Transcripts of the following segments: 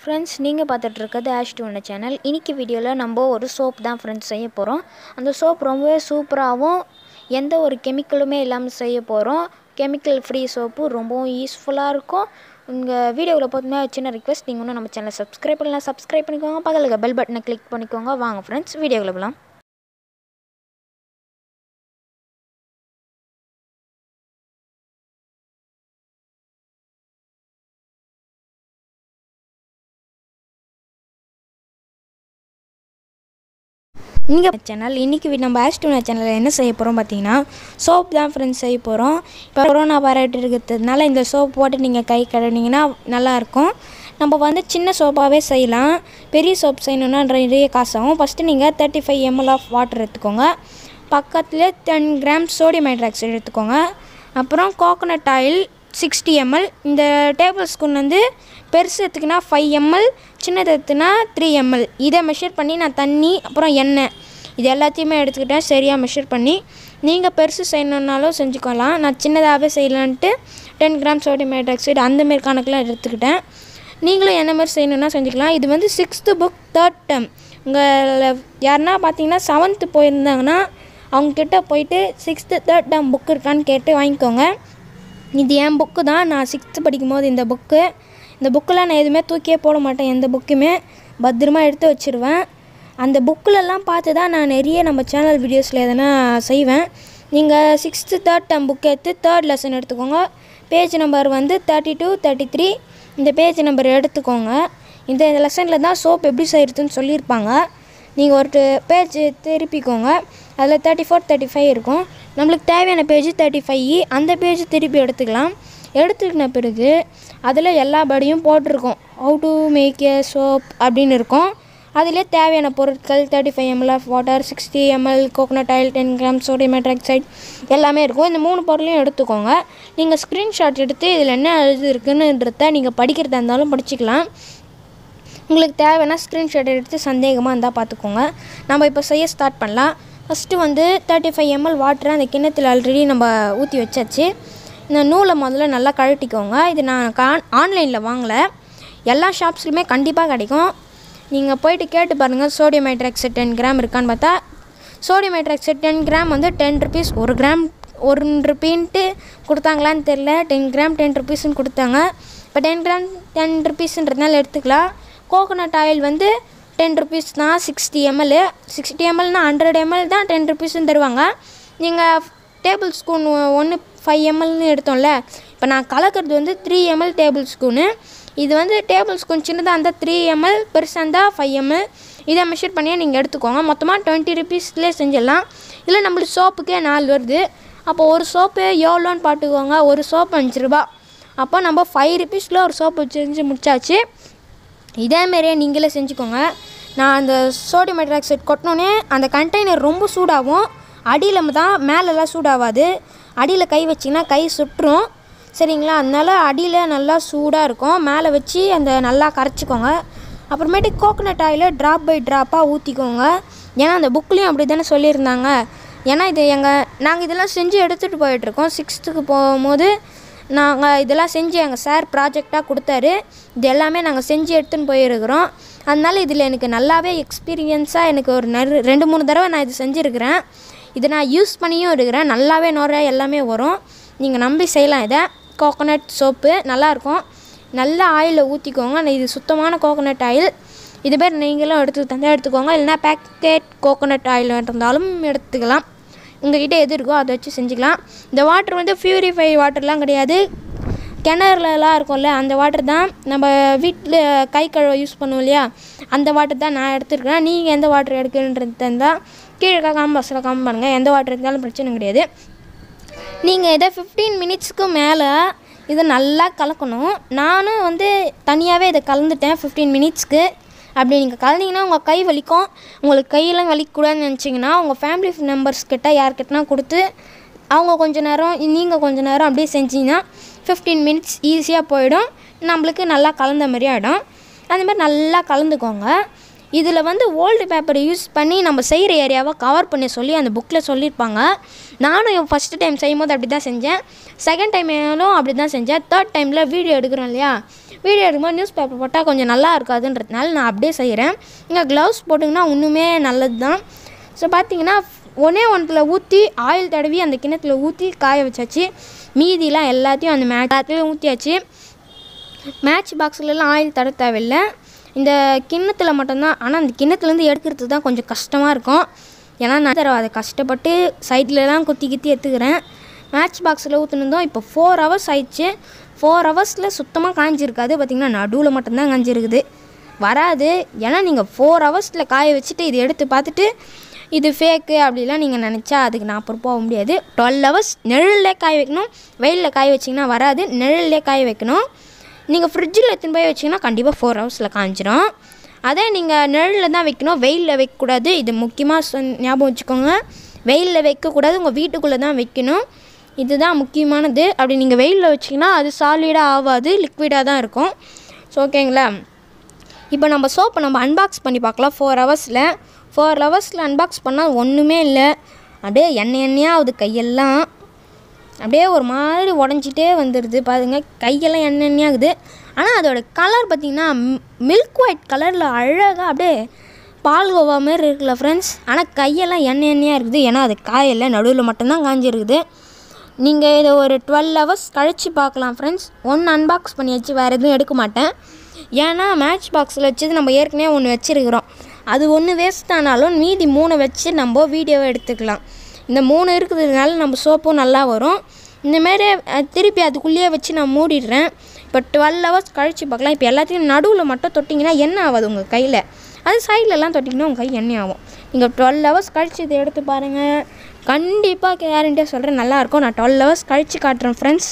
friends நீங்கள் பார்த்துட்டு இருக்கிறது ஆஷ் டூன சேனல் இன்னைக்கு வீடியோவில் நம்ம ஒரு சோப் தான் ஃப்ரெண்ட்ஸ் செய்ய போகிறோம் அந்த சோப் ரொம்பவே சூப்பராகவும் எந்த ஒரு கெமிக்கலுமே இல்லாமல் செய்ய போகிறோம் கெமிக்கல் ஃப்ரீ சோப்பு ரொம்பவும் யூஸ்ஃபுல்லாக இருக்கும் உங்கள் வீடியோவில் பார்த்தீங்கன்னா சின்ன ரிக்வெஸ்ட் நீங்கள் இன்னும் நம்ம சேனலை சப்ஸ்கிரைப் பண்ணலாம் சப்ஸ்கிரைப் பண்ணிக்கோங்க பக்கத்தில் பெல் பட்டனை கிளிக் பண்ணிக்கோங்க வாங்க ஃப்ரெண்ட்ஸ் வீடியோவில் போகலாம் நீங்கள் சேனல் இன்றைக்கி நம்ம ஆஸ்டூனா சேனலில் என்ன செய்ய போகிறோம் பார்த்தீங்கன்னா சோப் தான் ஃப்ரெண்ட்ஸ் செய்ய போகிறோம் இப்போ கொரோனா பரவிட்டு இருக்கிறதுனால இந்த சோப் போட்டு நீங்கள் கை கழுவினீங்கன்னா நல்லாயிருக்கும் நம்ம வந்து சின்ன சோப்பாகவே செய்யலாம் பெரிய சோப் செய்யணுன்னா நிறைய காசாகும் ஃபஸ்ட்டு நீங்கள் thirty five ml of water எடுத்துக்கோங்க பக்கத்துலேயே டென் கிராம் சோடியம் ஹைட்ராக்சைடு எடுத்துக்கோங்க அப்புறம் கோகோனட் ஆயில் சிக்ஸ்டி எம்எல் இந்த டேபிள் ஸ்பூன் வந்து பெருசு எடுத்துக்கினா ஃபைவ் எம்எல் சின்னது எடுத்துனா த்ரீ எம்எல் இதை மெஷர் பண்ணி நான் தண்ணி அப்புறம் எண்ணெய் இது எல்லாத்தையுமே எடுத்துக்கிட்டேன் சரியாக மெஷர் பண்ணி நீங்கள் பெருசு செய்யணுன்னாலும் செஞ்சுக்கலாம் நான் சின்னதாகவே செய்யலான்ட்டு டென் கிராம் சோடியம் ஹைட்ராக்சைடு அந்தமாரி கணக்கெலாம் எடுத்துக்கிட்டேன் நீங்களும் என்ன மாதிரி செய்யணுன்னா செஞ்சுக்கலாம் இது வந்து சிக்ஸ்த்து புக் தேர்ட் டேர்ம் உங்கள் யாருன்னா பார்த்தீங்கன்னா செவன்த்து போயிருந்தாங்கன்னா அவங்கக்கிட்ட போயிட்டு சிக்ஸ்த்து தேர்ட் டேர்ம் புக் இருக்கான்னு கேட்டு வாங்கிக்கோங்க இது என் புக்கு தான் நான் சிக்ஸ்த்து படிக்கும் போது இந்த புக்கு இந்த புக்கெலாம் நான் எதுவுமே தூக்கியே போட மாட்டேன் எந்த புக்குமே பத்திரமா எடுத்து வச்சுருவேன் அந்த புக்கிலலாம் பார்த்து தான் நான் நிறைய நம்ம சேனல் வீடியோஸில் எதனா செய்வேன் நீங்கள் சிக்ஸ்த்து தேர்ட் டேர்ம் புக் எடுத்து தேர்ட் லெசன் எடுத்துக்கோங்க பேஜ் நம்பர் வந்து தேர்ட்டி டூ தேர்ட்டி த்ரீ இந்த பேஜ் நம்பர் எடுத்துக்கோங்க இந்த லெசனில் தான் சோப் எப்படி செய்கிறதுன்னு சொல்லியிருப்பாங்க நீங்கள் ஒரு பேஜ் திருப்பிக்கோங்க அதில் தேர்ட்டி ஃபோர் தேர்ட்டி ஃபைவ் இருக்கும் நம்மளுக்கு தேவையான பேஜ் தேர்ட்டி ஃபைவ் அந்த பேஜ் திருப்பி எடுத்துக்கலாம் எடுத்துக்கின பிறகு அதில் எல்லா படியும் போட்டிருக்கோம் how to make a soap அப்படின்னு இருக்கும் அதிலே தேவையான பொருட்கள் thirty five ml of water sixty ml coconut oil ten gram sodium hydroxide எல்லாமே இருக்கும் இந்த மூணு பொருளையும் எடுத்துக்கோங்க நீங்கள் ஸ்க்ரீன்ஷாட் எடுத்து இதில் என்ன எழுது இருக்குன்னுன்றத நீங்கள் படிக்கிறதா இருந்தாலும் படிச்சுக்கலாம் உங்களுக்கு தேவைன்னா ஸ்க்ரீன்ஷாட் எடுத்து சந்தேகமாக இருந்தால் பார்த்துக்கோங்க நம்ம இப்போ செய்ய ஸ்டார்ட் பண்ணலாம் ஃபஸ்ட்டு வந்து தேர்ட்டி ஃபைவ் எம்எல் வாட்டரை அந்த கிண்ணத்தில் ஆல்ரெடி நம்ம ஊற்றி வச்சாச்சு இந்த நூலை முதல்ல நல்லா கழட்டிக்கோங்க இது நான் கா ஆன்லைனில் வாங்கலை எல்லா ஷாப்ஸ்லையுமே கண்டிப்பாக கிடைக்கும் நீங்கள் போயிட்டு கேட்டு பாருங்கள் சோடியம் ஹைட்ராக்சைட் டென் கிராம் இருக்கான்னு பார்த்தா சோடியம் ஹைட்ராக்சைட் டென் கிராம் வந்து டென் ருபீஸ் ஒரு கிராம் ஒரு ருபீன்ட்டு கொடுத்தாங்களான்னு தெரில டென் கிராம் டென் ருபீஸ்ன்னு கொடுத்தாங்க இப்போ டென் கிராம் டென் ருபீஸ்ன்றதுனால எடுத்துக்கலாம் கோகோனட் ஆயில் வந்து டென் ருபீஸ் தான் சிக்ஸ்டி எம்எல் சிக்ஸ்டி எம்எல்னா ஹண்ட்ரட் எம்எல் தான் டென் ருபீஸ்ன்னு தருவாங்க நீங்கள் டேபிள் ஸ்பூன் ஒன்று ஃபைவ் எம்எல்னு எடுத்தோம்ல இப்போ நான் கலக்கிறது வந்து த்ரீ எம்எல் டேபிள் ஸ்பூனு இது வந்து டேபிள் ஸ்பூன் சின்னதாக இருந்தால் த்ரீ எம்எல் பெருசாக இருந்தால் ஃபைவ் எம்எல் இதை மெஷர் பண்ணியே நீங்கள் எடுத்துக்கோங்க மொத்தமாக டுவெண்ட்டி ருபீஸ்லேயே செஞ்சிடலாம் இல்லை நம்மளுக்கு சோப்புக்கே நாலு வருது அப்போ ஒரு சோப்பு எவ்வளோன்னு பார்த்துக்கோங்க ஒரு சோப்பு அஞ்சு ரூபா அப்போ நம்ம ஃபைவ் ருபீஸில் ஒரு சோப்பு செஞ்சு முடிச்சாச்சு இதேமாரியே நீங்களே செஞ்சுக்கோங்க நான் அந்த சோடியம் ஹைட்ராக்சைட் கொட்டினோன்னே அந்த கண்டெய்னர் ரொம்ப சூடாகும் அடியில் தான் மேலெல்லாம் சூடாகாது அடியில் கை வச்சிங்கன்னா கை சுட்டுரும் சரிங்களா அதனால அடியில் நல்லா சூடாக இருக்கும் மேலே வச்சு அந்த நல்லா கரைச்சிக்கோங்க அப்புறமேட்டு கோகோனட் ஆயிலை ட்ராப் பை ட்ராப்பாக ஊற்றிக்கோங்க ஏன்னா அந்த புக்லேயும் அப்படி தானே சொல்லியிருந்தாங்க ஏன்னா இது எங்கள் நாங்கள் இதெல்லாம் செஞ்சு எடுத்துகிட்டு போயிட்டுருக்கோம் சிக்ஸ்த்துக்கு போகும்போது நாங்கள் இதெல்லாம் செஞ்சு எங்கள் சார் ப்ராஜெக்டாக கொடுத்தாரு இது எல்லாமே நாங்கள் செஞ்சு எடுத்துன்னு போயிருக்கிறோம் அதனால இதில் எனக்கு நல்லாவே எக்ஸ்பீரியன்ஸாக எனக்கு ஒரு நறு ரெண்டு மூணு தடவை நான் இது செஞ்சுருக்கிறேன் இதை நான் யூஸ் பண்ணியும் இருக்கிறேன் நல்லாவே நுர எல்லாமே வரும் நீங்கள் நம்பி செய்யலாம் இதை கோகோனட் சோப்பு நல்லாயிருக்கும் நல்லா ஆயிலில் ஊற்றிக்கோங்க இது சுத்தமான கோகோனட் ஆயில் இது பேர் நீங்களும் எடுத்து தந்தால் எடுத்துக்கோங்க இல்லைனா பேக்கெட் கோகோனட் ஆயில் இருந்தாலும் எடுத்துக்கலாம் உங்கள்கிட்ட எது இருக்கோ அதை வச்சு செஞ்சுக்கலாம் இந்த வாட்டர் வந்து பியூரிஃபை வாட்டர்லாம் கிடையாது கிணறுலலாம் இருக்கும்ல அந்த வாட்டர் தான் நம்ம வீட்டில் கை கழுவ யூஸ் பண்ணுவோம் இல்லையா அந்த வாட்டர் தான் நான் எடுத்துருக்கிறேன் நீங்கள் எந்த வாட்டர் எடுக்கணுன்றது இருந்தால் கீழே காம்பாஸில் காம் பண்ணுங்கள் எந்த வாட்டர் இருந்தாலும் பிரச்சனை கிடையாது நீங்கள் இதை ஃபிஃப்டீன் மினிட்ஸ்க்கு மேலே இதை நல்லா கலக்கணும் நானும் வந்து தனியாகவே இதை கலந்துட்டேன் ஃபிஃப்டீன் மினிட்ஸ்க்கு அப்படி நீங்கள் கலந்தீங்கன்னா உங்கள் கை வலிக்கும் உங்களுக்கு கையெல்லாம் வலிக்கக்கூடாதுன்னு நினச்சிங்கன்னா உங்கள் ஃபேமிலி மெம்பர்ஸ் கிட்ட யார்கிட்டனா கொடுத்து அவங்க கொஞ்ச நேரம் நீங்கள் கொஞ்ச நேரம் அப்படியே செஞ்சிங்கன்னா ஃபிஃப்டீன் மினிட்ஸ் ஈஸியாக போயிடும் நம்மளுக்கு நல்லா கலந்த மாதிரி ஆகிடும் அந்த மாதிரி நல்லா கலந்துக்கோங்க இதில் வந்து ஓல்டு பேப்பர் யூஸ் பண்ணி நம்ம செய்கிற ஏரியாவை கவர் பண்ணி சொல்லி அந்த புக்கில் சொல்லியிருப்பாங்க நானும் ஃபஸ்ட்டு டைம் செய்யும் போது அப்படி தான் செஞ்சேன் செகண்ட் டைம் அப்படி தான் செஞ்சேன் தேர்ட் டைமில் வீடியோ எடுக்கிறோம் இல்லையா வீடியோ எடுக்கும்போது நியூஸ் பேப்பர் போட்டால் கொஞ்சம் நல்லா இருக்காதுன்றதுனால நான் அப்படியே செய்கிறேன் நீங்கள் க்ளவுஸ் போட்டிங்கன்னா இன்னுமே நல்லது தான் ஸோ பார்த்தீங்கன்னா ஒன்றே ஒன்றத்தில் ஊற்றி ஆயில் தடவி அந்த கிணத்துல ஊற்றி காய வச்சாச்சு மீதிலாம் எல்லாத்தையும் அந்த மே எல்லாத்துலேயும் ஊற்றியாச்சு மேட்ச் பாக்ஸ்லலாம் ஆயில் தட தேவையில்லை இந்த கிண்ணத்தில் மட்டும்தான் ஆனால் அந்த கிண்ணத்துலேருந்து எடுக்கிறது தான் கொஞ்சம் கஷ்டமாக இருக்கும் ஏன்னா நான் தடவை அதை கஷ்டப்பட்டு சைட்லலாம் குத்தி குத்தி எடுத்துக்கிறேன் மேட்ச் பாக்ஸில் ஊற்றுனதும் இப்போ ஃபோர் ஹவர்ஸ் ஆயிடுச்சு ஃபோர் ஹவர்ஸில் சுத்தமாக காஞ்சிருக்காது பார்த்திங்கன்னா நடுவில் மட்டும்தான் காஞ்சிருக்குது வராது ஏன்னா நீங்கள் ஃபோர் ஹவர்ஸில் காய வச்சுட்டு இது எடுத்து பார்த்துட்டு இது ஃபேக்கு அப்படிலாம் நீங்கள் நினச்சா அதுக்கு நான் பொறுப்பாக போக முடியாது டுவெல் ஹவர்ஸ் நிழல்லே காய வைக்கணும் வெயிலில் காய வச்சிங்கன்னா வராது நிழல்லே காய வைக்கணும் நீங்கள் ஃப்ரிட்ஜில் எடுத்துன்னு போய் வச்சிங்கன்னா கண்டிப்பாக ஃபோர் ஹவர்ஸில் காஞ்சிரும் அதே நீங்கள் நிழலில் தான் வைக்கணும் வெயிலில் வைக்கக்கூடாது இது முக்கியமாக சொன் ஞாபகம் வச்சுக்கோங்க வெயிலில் வைக்கக்கூடாது உங்கள் வீட்டுக்குள்ளே தான் வைக்கணும் இதுதான் முக்கியமானது அப்படி நீங்கள் வெயிலில் வச்சிங்கன்னா அது சாலிடாக ஆகாது லிக்விடாக தான் இருக்கும் ஸோ ஓகேங்களா இப்போ நம்ம சோப்பை நம்ம அன்பாக்ஸ் பண்ணி பார்க்கலாம் ஃபோர் ஹவர்ஸில் ஃபோர் ஹவர்ஸில் அன்பாக்ஸ் பண்ணால் ஒன்றுமே இல்லை அப்படியே எண்ணெய் எண்ணெயாக ஆகுது கையெல்லாம் அப்படியே ஒரு மாதிரி உடஞ்சிட்டே வந்துடுது பாருங்க கையெல்லாம் எண்ணெய் எண்ணெய் ஆகுது ஆனால் அதோட கலர் பார்த்திங்கன்னா மில்க் ஒயிட் கலரில் அழகாக அப்படியே பால் கோவா மாதிரி இருக்குல்ல ஃப்ரெண்ட்ஸ் ஆனால் கையெல்லாம் எண்ணெய் எண்ணெயாக இருக்குது ஏன்னா அது காயல்ல நடுவில் மட்டும்தான் காஞ்சிருக்குது நீங்கள் இதை ஒரு டுவெல் ஹவர்ஸ் கழித்து பார்க்கலாம் ஃப்ரெண்ட்ஸ் ஒன்று அன்பாக்ஸ் பண்ணி வச்சு வேறு எதுவும் எடுக்க மாட்டேன் ஏன்னா மேட்ச் பாக்ஸில் வச்சது நம்ம ஏற்கனவே ஒன்று வச்சுருக்கிறோம் அது ஒன்று வேஸ்ட் ஆனாலும் மீதி மூணை வச்சு நம்ம வீடியோவை எடுத்துக்கலாம் இந்த மூணு இருக்கிறதுனால நம்ம சோப்பும் நல்லா வரும் இந்தமாரி அஹ், திருப்பி அதுக்குள்ளேயே வச்சு நான் மூடிடுறேன் இப்போ டுவெல் ஹவர்ஸ் கழித்து பார்க்கலாம் இப்போ எல்லாத்தையும் நடுவில் மட்டும் தொட்டிங்கன்னா என்ன ஆகாது உங்கள் கையில் அது சைட்லலாம் தொட்டிங்கன்னா உங்கள் கை எண்ணெய் ஆகும் நீங்கள் டுவெல் ஹவர்ஸ் கழித்து இதை எடுத்து பாருங்கள் கண்டிப்பாக கேரண்டியாக சொல்கிறேன் நல்லாயிருக்கும் நான் டுவெல் ஹவர்ஸ் கழித்து காட்டுறேன் ஃப்ரெண்ட்ஸ்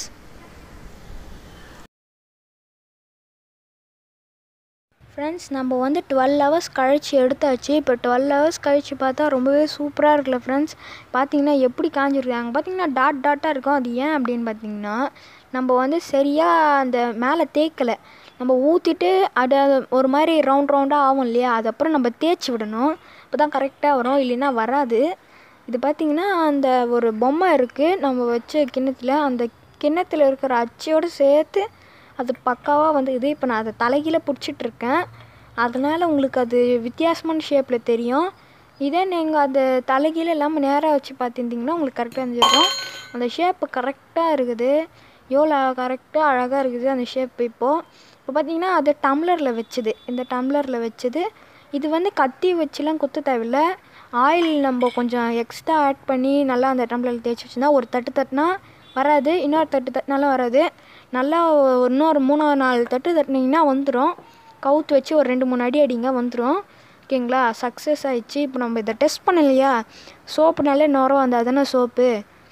ஃப்ரெண்ட்ஸ் நம்ம வந்து டுவெல் ஹவர்ஸ் கழித்து எடுத்தாச்சு இப்போ டுவெல் ஹவர்ஸ் கழித்து பார்த்தா ரொம்பவே சூப்பராக இருக்குல்ல ஃப்ரெண்ட்ஸ் பார்த்தீங்கன்னா எப்படி காஞ்சிருக்காங்க பார்த்தீங்கன்னா டாட் டாட்டாக இருக்கும் அது ஏன் அப்படின்னு பார்த்தீங்கன்னா நம்ம வந்து சரியாக அந்த மேலே தேய்க்கலை நம்ம ஊற்றிட்டு அது அது ஒரு மாதிரி ரவுண்ட் ரவுண்டாக ஆகும் இல்லையா அது அப்புறம் நம்ம தேய்ச்சி விடணும் அப்போ தான் கரெக்டாக வரும் இல்லைன்னா வராது இது பார்த்திங்கன்னா அந்த ஒரு பொம்மை இருக்குது நம்ம வச்ச கிண்ணத்தில் அந்த கிண்ணத்தில் இருக்கிற அச்சோடு சேர்த்து அது பக்காவாக வந்து இது இப்போ நான் அதை தலைகீழ பிடிச்சிட்டு இருக்கேன் அதனால் உங்களுக்கு அது வித்தியாசமான ஷேப்பில் தெரியும் இதே நீங்கள் அது தலைகீழ இல்லாமல் நேராக வச்சு பார்த்துருந்தீங்கன்னா உங்களுக்கு கரெக்டாக இருந்துருக்கும் அந்த ஷேப்பு கரெக்டாக இருக்குது எவ்வளோ கரெக்டாக அழகாக இருக்குது அந்த ஷேப் இப்போது இப்போ பார்த்தீங்கன்னா அது டம்ளரில் வச்சது இந்த டம்ளரில் வச்சது இது வந்து கத்தி வச்சுலாம் குத்த தேவையில்ல ஆயில் நம்ம கொஞ்சம் எக்ஸ்ட்ரா ஆட் பண்ணி நல்லா அந்த டம்ளரில் தேய்ச்சி வச்சுருந்தா ஒரு தட்டு தட்டினா வராது இன்னொரு தட்டு தட்டினாலும் வராது நல்லா ஒரு- இன்னொரு மூணாவது நாலு தட்டு தட்டினீங்கன்னா வந்துடும் கவுத்து வச்சு ஒரு ரெண்டு மூணு அடி அடிங்க வந்துடும் ஓகேங்களா சக்ஸஸ் ஆயிடுச்சு இப்போ நம்ம இதை டெஸ்ட் பண்ணலையா சோப்புனாலே நுரம் வந்தால் தானே சோப்பு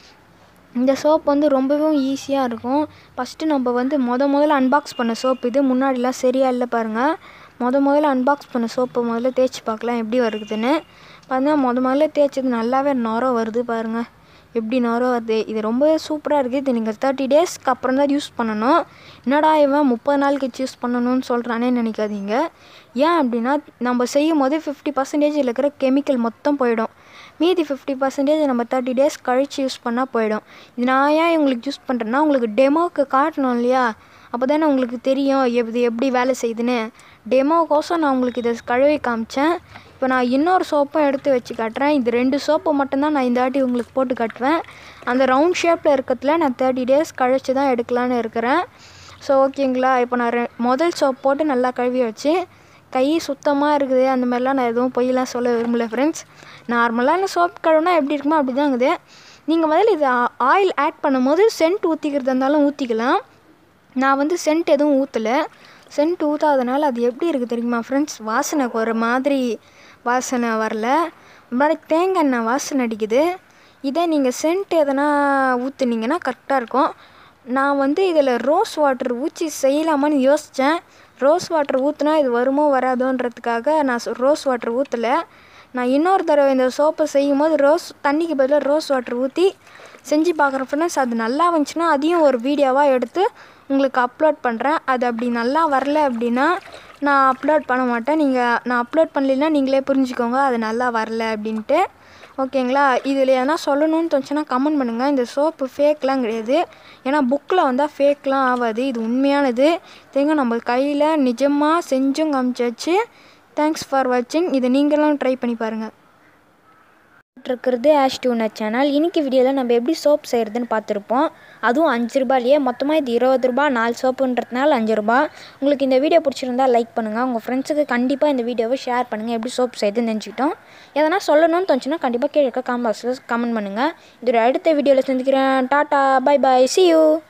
இந்த சோப் வந்து ரொம்பவும் ஈஸியாக இருக்கும் ஃபஸ்ட்டு நம்ம வந்து முத முதல்ல அன்பாக்ஸ் பண்ண சோப் இது முன்னாடிலாம் சரியா இல்லை பாருங்கள் முத முதல்ல அன்பாக்ஸ் பண்ண சோப்பை முதல்ல தேய்ச்சி பார்க்கலாம் எப்படி வருதுன்னு பார்த்தா முத முதல்ல தேய்ச்சது நல்லாவே நுரம் வருது பாருங்கள் எப்படி நுரம் வருது இது ரொம்பவே சூப்பராக இருக்குது இது நீங்கள் தேர்ட்டி டேஸ்க்கு அப்புறம் தான் யூஸ் பண்ணணும் என்னடா இவன் முப்பது நாள் கழிச்சு யூஸ் பண்ணணும்னு சொல்கிறானே நினைக்காதீங்க ஏன் அப்படின்னா நம்ம செய்யும் போது ஃபிஃப்டி பர்சன்டேஜ் இருக்கிற கெமிக்கல் மொத்தம் போயிடும் மீதி ஃபிஃப்டி பர்சன்டேஜ் நம்ம தேர்ட்டி டேஸ் கழித்து யூஸ் பண்ணால் போயிடும் இது நான் ஏன் உங்களுக்கு யூஸ் பண்ணுறேன்னா உங்களுக்கு டெமோக்கு காட்டணும் இல்லையா அப்போ தானே உங்களுக்கு தெரியும் இது எப்படி வேலை செய்யுதுன்னு டெமோக்கோசம் நான் உங்களுக்கு இதை கழுவி காமிச்சேன் இப்போ நான் இன்னொரு சோப்பும் எடுத்து வச்சு காட்டுறேன் இது ரெண்டு சோப்பு மட்டும்தான் நான் இந்த வாட்டி உங்களுக்கு போட்டு காட்டுவேன் அந்த ரவுண்ட் ஷேப்பில் இருக்கிறதுல நான் தேர்ட்டி டேஸ் கழித்து தான் எடுக்கலான்னு இருக்கிறேன் ஸோ ஓகேங்களா இப்போ நான் ரெ முதல் சோப் போட்டு நல்லா கழுவி வச்சு கை சுத்தமாக இருக்குது அந்த மாதிரிலாம் நான் எதுவும் பொய்யெல்லாம் சொல்ல விரும்பல ஃப்ரெண்ட்ஸ் நார்மலான சோப் கழுவுனா எப்படி இருக்குமோ அப்படி தான் இருக்குது நீங்கள் முதல்ல இது ஆயில் ஆட் பண்ணும்போது சென்ட் ஊற்றிக்கிறதா இருந்தாலும் ஊற்றிக்கலாம் நான் வந்து சென்ட் எதுவும் ஊற்றலை சென்ட் ஊற்றாதனால அது எப்படி இருக்குது தெரியுமா ஃப்ரெண்ட்ஸ் வாசனைக்கு ஒரு மாதிரி வாசனை வரல ஒரு மாதிரி தேங்காய் எண்ணெய் வாசனை அடிக்குது இதே நீங்கள் சென்ட் எதனா ஊற்றுனீங்கன்னா கரெக்டாக இருக்கும் நான் வந்து இதில் ரோஸ் வாட்டர் ஊற்றி செய்யலாமான்னு யோசித்தேன் ரோஸ் வாட்டர் ஊற்றினா இது வருமோ வராதோன்றதுக்காக நான் ரோஸ் வாட்டர் ஊற்றலை நான் இன்னொரு தடவை இந்த சோப்பை செய்யும் போது ரோஸ் தண்ணிக்கு பதிலாக ரோஸ் வாட்டர் ஊற்றி செஞ்சு பார்க்குறேன் ஃப்ரெண்ட்ஸ் அது நல்லா வந்துச்சுன்னா அதையும் ஒரு வீடியோவாக எடுத்து உங்களுக்கு அப்லோட் பண்ணுறேன் அது அப்படி நல்லா வரல அப்படின்னா நான் அப்லோட் பண்ண மாட்டேன் நீங்கள் நான் அப்லோட் பண்ணலைன்னா நீங்களே புரிஞ்சுக்கோங்க அது நல்லா வரல அப்படின்ட்டு ஓகேங்களா இதில் எதனா சொல்லணும்னு தோணுச்சுன்னா கமெண்ட் பண்ணுங்கள் இந்த சோப்பு ஃபேக்லாம் கிடையாது ஏன்னா புக்கில் வந்தால் ஃபேக்லாம் ஆகாது இது உண்மையானது தேங்க நம்ம கையில் நிஜமாக செஞ்சும் காமிச்சாச்சு தேங்க்ஸ் ஃபார் வாட்சிங் இதை நீங்களும் ட்ரை பண்ணி பாருங்கள் இருக்கிறது ஆஷ் டூனர் சேனல் இன்னைக்கு வீடியோவில் நம்ம எப்படி சோப் செய்கிறதுன்னு பார்த்துருப்போம் அதுவும் அஞ்சு ரூபாயிலேயே மொத்தமாக இது இருபது ரூபா நாலு சோப்புன்றதுனால அஞ்சு ரூபா உங்களுக்கு இந்த வீடியோ பிடிச்சிருந்தா லைக் பண்ணுங்கள் உங்கள் ஃப்ரெண்ட்ஸுக்கு கண்டிப்பாக இந்த வீடியோவை ஷேர் பண்ணுங்கள் எப்படி சோப் செய்யுதுன்னு தெரிஞ்சுக்கிட்டோம் எதனா சொல்லணும்னு தோணுச்சுன்னா கண்டிப்பாக கீழே இருக்க காமெண்ட் பாக்ஸில் கமெண்ட் பண்ணுங்கள் இதோட அடுத்த வீடியோவில் சந்திக்கிறேன் tata bye bye see you